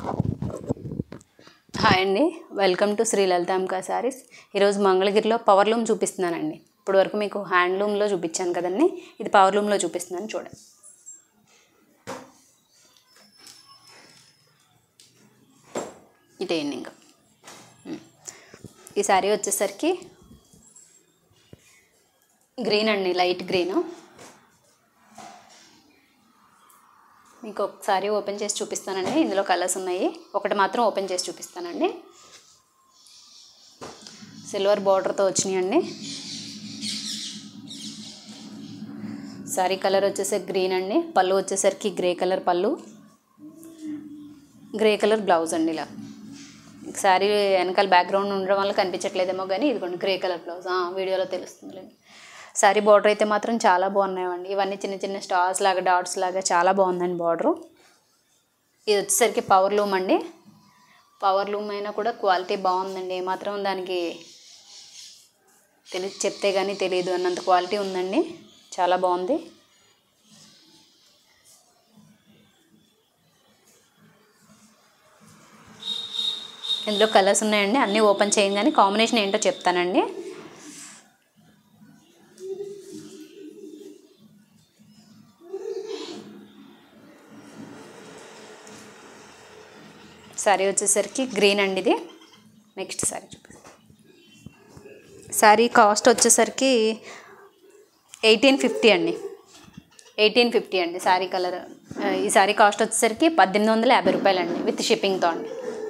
Hi అండి welcome to Sri Lalithanka saris ఈరోజు మంగళగిరిలో పవర్ లూమ్ చూపిస్తున్నానండి ఇప్పుడు వరకు మీకు హ్యాండ్లూమ్లో చూపించాను కదండి ఇది పవర్ లూమ్లో చూపిస్తున్నాను చూడండి ఇటేయండి ఇంకా ఉమ్. ఈ శారీ వచ్చేసరికి గ్రీన్ అండి లైట్ గ్రీన్ మీకు ఒకసారి ఓపెన్ చేసి చూపిస్తానండి ఇందులో కలర్స్ ఉన్నాయి ఒకటి మాత్రం ఓపెన్ చేసి చూపిస్తానండి సిల్వర్ బార్డర్తో వచ్చినాయండి సారీ కలర్ వచ్చేసరికి గ్రీన్ అండి పళ్ళు వచ్చేసరికి గ్రే కలర్ పళ్ళు గ్రే కలర్ బ్లౌజ్ అండి ఇలా శారీ వెనకాల బ్యాక్గ్రౌండ్ ఉండడం వల్ల కనిపించట్లేదేమో కానీ ఇదిగోండి గ్రే కలర్ బ్లౌజ్ ఆ, వీడియోలో తెలుస్తుంది శారీ బార్డర్ అయితే మాత్రం చాలా బాగున్నాయండి ఇవన్నీ చిన్న చిన్న స్టార్స్ లాగా డాట్స్ లాగా చాలా బాగుందండి బార్డరు ఇది వచ్చేసరికి పవర్ లూమ్ అండి పవర్ లూమ్ అయినా కూడా క్వాలిటీ బాగుందండి ఏమాత్రం దానికి తెలి చెప్తే కానీ తెలియదు అన్నంత క్వాలిటీ ఉందండి చాలా బాగుంది ఇందులో కలర్స్ ఉన్నాయండి అన్నీ ఓపెన్ చేయగానే కాంబినేషన్ ఏంటో చెప్తానండి శారీ వచ్చేసరికి గ్రీన్ అండి ఇది నెక్స్ట్ శారీ చూపిస్తాను శారీ కాస్ట్ వచ్చేసరికి ఎయిటీన్ ఫిఫ్టీ అండి ఎయిటీన్ ఫిఫ్టీ అండి శారీ కలర్ ఆ, ఈ శారీ కాస్ట్ వచ్చేసరికి పద్దెనిమిది వందల యాభై రూపాయలండి విత్ షిప్పింగ్తో అండి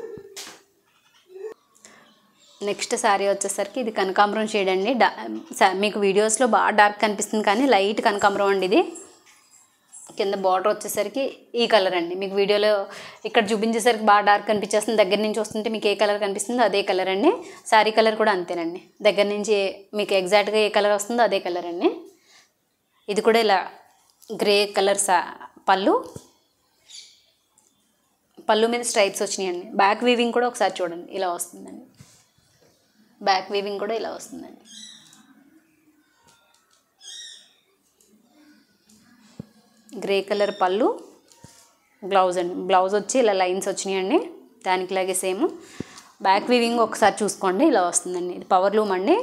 నెక్స్ట్ శారీ వచ్చేసరికి ఇది కనకాంబరం షేడ్ అండి డా సా- మీకు వీడియోస్లో బాగా డార్క్ కనిపిస్తుంది కానీ లైట్ కనకాంబరం అండి ఇది కింద బార్డర్ వచ్చేసరికి ఈ కలర్ అండి మీకు వీడియోలో ఇక్కడ చూపించేసరికి బాగా డార్క్ కనిపించేస్తుంది దగ్గర నుంచి వస్తుంటే మీకు ఏ కలర్ కనిపిస్తుందో అదే కలర్ అండి శారీ కలర్ కూడా అంతేనండి దగ్గర నుంచి మీకు ఎగ్జాక్ట్గా ఏ కలర్ వస్తుందో అదే కలర్ అండి ఇది కూడా ఇలా గ్రే కలర్ సా పళ్ళు పళ్ళు మీద స్ట్రైప్స్ వచ్చినాయండి బ్యాక్ వీవింగ్ కూడా ఒకసారి చూడండి ఇలా వస్తుందండి బ్యాక్ వీవింగ్ కూడా ఇలా వస్తుందండి గ్రే కలర్ పళ్ళు బ్లౌజ్ అండి బ్లౌజ్ వచ్చి ఇలా లైన్స్ వచ్చినాయండి దానికి లాగే సేమ్ బ్యాక్ వీవింగ్ ఒకసారి చూసుకోండి ఇలా వస్తుందండి ఇది పవర్ లూమ్ అండి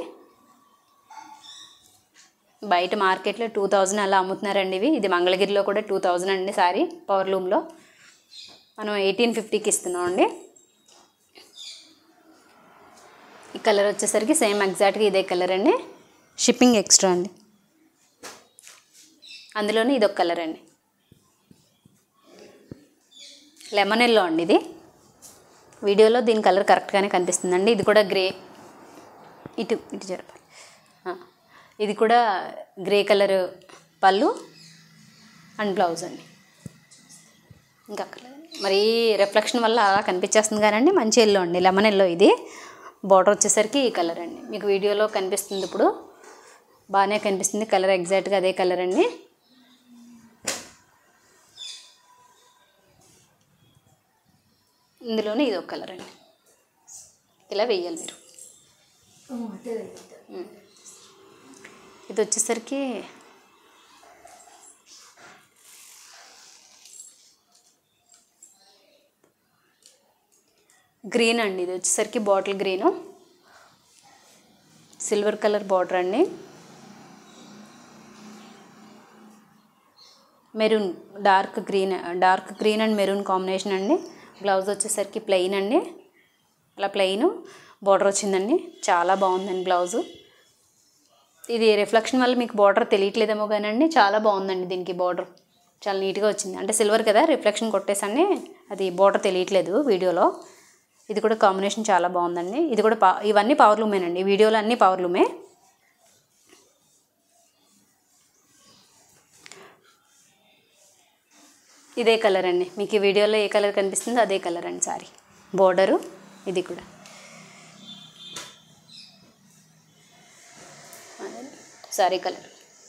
బయట మార్కెట్లో టూ థౌజండ్ అలా అమ్ముతున్నారండి ఇవి ఇది మంగళగిరిలో కూడా టూ థౌజండ్ అండి సారీ పవర్ లూమ్లో మనం ఎయిటీన్ ఫిఫ్టీకి ఇస్తున్నాం అండి ఈ కలర్ వచ్చేసరికి సేమ్ ఎగ్జాక్ట్గా ఇదే కలర్ అండి షిప్పింగ్ ఎక్స్ట్రా అండి అందులోనే ఇదొక కలర్ అండి లెమన్ ఎల్లో అండి ఇది వీడియోలో దీని కలర్ కరెక్ట్గానే కనిపిస్తుందండి ఇది కూడా గ్రే ఇటు ఇటు జరపాలి ఆ, ఇది కూడా గ్రే కలర్ పళ్ళు అండ్ బ్లౌజ్ అండి ఇంకా కలర్ మరి రిఫ్లెక్షన్ వల్ల అలా కనిపించేస్తుంది కానండి మంచి ఎల్లో అండి లెమన్ ఎల్లో ఇది బార్డర్ వచ్చేసరికి ఈ కలర్ అండి మీకు వీడియోలో కనిపిస్తుంది ఇప్పుడు బాగానే కనిపిస్తుంది కలర్ ఎగ్జాక్ట్గా అదే కలర్ అండి ఇందులోనే ఇది ఒక కలర్ అండి ఇలా వేయాలి మీరు ఉమ్. ఇది వచ్చేసరికి గ్రీన్ అండి ఇది వచ్చేసరికి bottle green silver colour border అండి maroon dark green dark green and maroon combination అండి బ్లౌజ్ వచ్చేసరికి ప్లెయిన్ అండి అలా ప్లెయిన్ బార్డర్ వచ్చిందండి చాలా బాగుందండి బ్లౌజు ఇది రిఫ్లెక్షన్ వల్ల మీకు బార్డర్ తెలియట్లేదేమో కానండి చాలా బాగుందండి దీనికి బార్డర్ చాలా నీట్గా వచ్చింది అంటే సిల్వర్ కదా రిఫ్లెక్షన్ కొట్టేసండి అది బార్డర్ తెలియట్లేదు వీడియోలో ఇది కూడా కాంబినేషన్ చాలా బాగుందండి ఇది కూడా పా ఇవన్నీ పవర్ లూమేనండి వీడియోలో అన్నీ పవర్ లూమే ఇదే కలర్ అండి మీకు ఈ వీడియోలో ఏ కలర్ కనిపిస్తుందో అదే కలర్ అండి సారీ బోర్డరు ఇది కూడా సారీ కలర్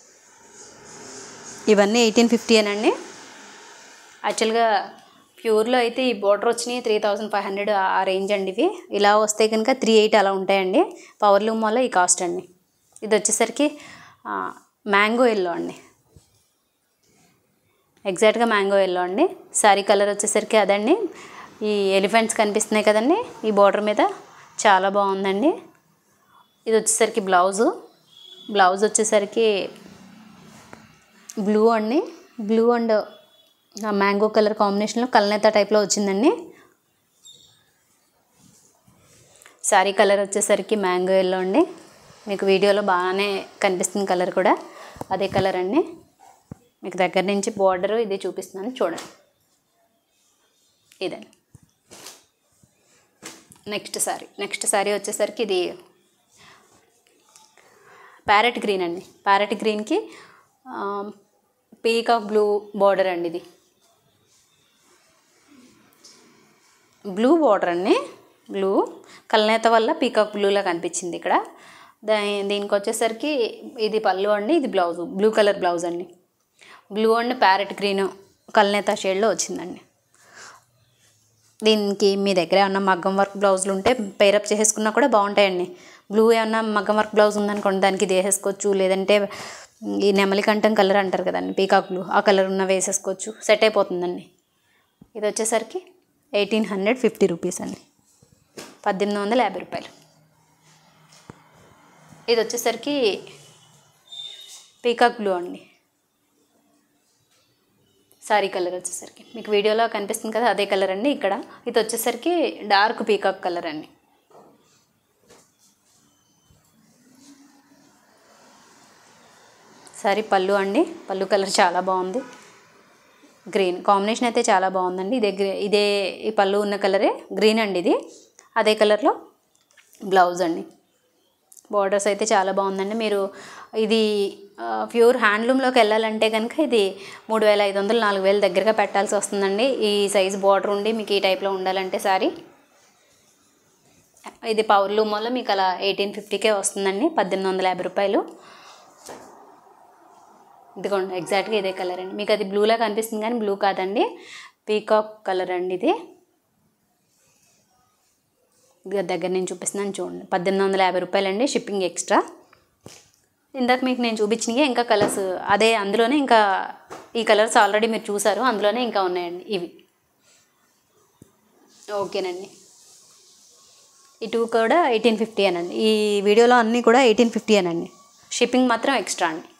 ఇవన్నీ ఎయిటీన్ ఫిఫ్టీ అనండి యాక్చువల్గా ప్యూర్లో అయితే ఈ బోర్డర్ వచ్చినాయి త్రీ థౌజండ్ ఫైవ్ హండ్రెడ్ ఆ రేంజ్ అండి ఇవి ఇలా వస్తే కనుక త్రీ ఎయిట్ అలా ఉంటాయండి పవర్ లూమ్ వల్ల ఈ కాస్ట్ అండి ఇది వచ్చేసరికి మ్యాంగో ఎల్లో అండి ఎగ్జాక్ట్గా మ్యాంగో ఎల్లో అండి శారీ కలర్ వచ్చేసరికి అదండి ఈ ఎలిఫెంట్స్ కనిపిస్తున్నాయి కదండి ఈ బార్డర్ మీద చాలా బాగుందండి ఇది వచ్చేసరికి బ్లౌజు బ్లౌజ్ వచ్చేసరికి బ్లూ అండి బ్లూ అండ్ మ్యాంగో కలర్ కాంబినేషన్లో కల్నేత టైప్లో వచ్చిందండి శారీ కలర్ వచ్చేసరికి మ్యాంగో ఎల్లో అండి మీకు వీడియోలో బాగానే కనిపిస్తుంది కలర్ కూడా అదే కలర్ అండి మీకు దగ్గర నుంచి బార్డర్ ఇది చూపిస్తున్నాను చూడండి ఇదండి నెక్స్ట్ శారీ నెక్స్ట్ శారీ వచ్చేసరికి ఇది ప్యారెట్ గ్రీన్ అండి ప్యారెట్ గ్రీన్కి పీకాక్ బ్లూ బార్డర్ అండి ఇది బ్లూ బార్డర్ అండి బ్లూ కల్నేత వల్ల పీకాక్ బ్లూలా కనిపించింది ఇక్కడ దా దీనికి వచ్చేసరికి ఇది పళ్ళు అండి ఇది బ్లౌజ్ బ్లూ కలర్ బ్లౌజ్ అండి బ్లూ అండ్ ప్యారెట్ గ్రీన్ కల్నేత షేడ్లో వచ్చిందండి దీనికి మీ దగ్గర ఏమన్నా మగ్గం వర్క్ బ్లౌజులు ఉంటే పేరప్ చేసేసుకున్నా కూడా బాగుంటాయండి బ్లూ ఏమన్నా మగ్గం వర్క్ బ్లౌజ్ ఉందనుకోండి దానికి ఇది వేసేసుకోవచ్చు లేదంటే ఈ నెమలి కంఠం కలర్ అంటారు కదండి పీకాక్ బ్లూ ఆ కలర్ ఉన్న వేసేసుకోవచ్చు సెట్ అయిపోతుందండి ఇది వచ్చేసరికి ఎయిటీన్ హండ్రెడ్ ఫిఫ్టీ రూపీస్ అండి పద్దెనిమిది వందల యాభై రూపాయలు ఇది వచ్చేసరికి పీకాక్ బ్లూ అండి సారీ కలర్ వచ్చేసరికి మీకు వీడియోలో కనిపిస్తుంది కదా అదే కలర్ అండి ఇక్కడ ఇది వచ్చేసరికి డార్క్ పీకాక్ కలర్ అండి సారీ పళ్ళు అండి పళ్ళు కలర్ చాలా బాగుంది గ్రీన్ కాంబినేషన్ అయితే చాలా బాగుందండి ఇదే గ్రీ ఇదే ఈ పళ్ళు ఉన్న కలరే గ్రీన్ అండి ఇది అదే కలర్లో బ్లౌజ్ అండి బార్డర్స్ అయితే చాలా బాగుందండి మీరు ఇది ప్యూర్ హ్యాండ్లూమ్లోకి వెళ్ళాలంటే కనుక ఇది మూడు వేల ఐదు వందలు నాలుగు వేల దగ్గరగా పెట్టాల్సి వస్తుందండి ఈ సైజ్ బార్డర్ ఉండి మీకు ఈ టైప్లో ఉండాలంటే సారీ ఇది పవర్ లూమ్ వల్ల మీకు అలా ఎయిటీన్ ఫిఫ్టీకే వస్తుందండి పద్దెనిమిది వందల యాభై రూపాయలు ఇదిగోండి ఎగ్జాక్ట్గా ఇదే కలర్ అండి మీకు అది బ్లూలా కనిపిస్తుంది కానీ బ్లూ కాదండి పీకాక్ కలర్ అండి ఇది ఇది దగ్గర నేను చూపిస్తున్నాను చూడండి పద్దెనిమిది వందల యాభై రూపాయలండి షిప్పింగ్ ఎక్స్ట్రా ఇందాక మీకు నేను చూపించినవి ఇంకా కలర్స్ అదే అందులోనే ఇంకా ఈ కలర్స్ ఆల్రెడీ మీరు చూసారు అందులోనే ఇంకా ఉన్నాయండి ఇవి ఓకేనండి ఈ టూ కూడా ఎయిటీన్ ఫిఫ్టీ అనండి ఈ వీడియోలో అన్నీ కూడా ఎయిటీన్ ఫిఫ్టీ అనండి షిప్పింగ్ మాత్రం ఎక్స్ట్రా అండి